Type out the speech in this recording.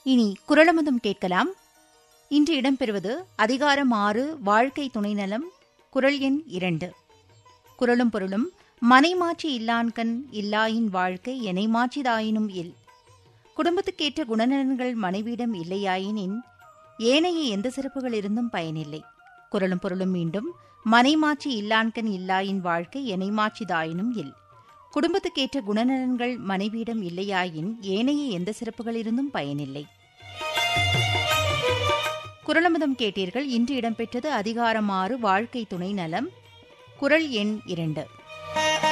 இனி குரலமுதம் கேட்கலாம் இன்று இடம்பெறுவது அதிகாரம் ஆறு வாழ்க்கை துணைநலம் குரல் எண் இரண்டு குரலும் பொருளும் மனைமாட்சி இல்லான்கண் இல்லாயின் வாழ்க்கை எனை மாற்றிதாயினும் இல் குடும்பத்துக்கேற்ற குணநலன்கள் மனைவியிடம் இல்லையாயினின் ஏனைய எந்த சிறப்புகள் இருந்தும் பயனில்லை குரலும் பொருளும் மீண்டும் மனைமாட்சி இல்லான்கண் இல்லாயின் வாழ்க்கை எனை மாற்றிதாயினும் இல் குடும்பத்துக்கேற்ற குணநலன்கள் மனைவியிடம் இல்லையாயின் ஏனைய எந்த சிறப்புகள் இருந்தும் பயனில்லை குரலமுதம் கேட்டீர்கள் இன்று இடம்பெற்றது அதிகாரம் ஆறு வாழ்க்கை துணை நலம் குரல் எண் இரண்டு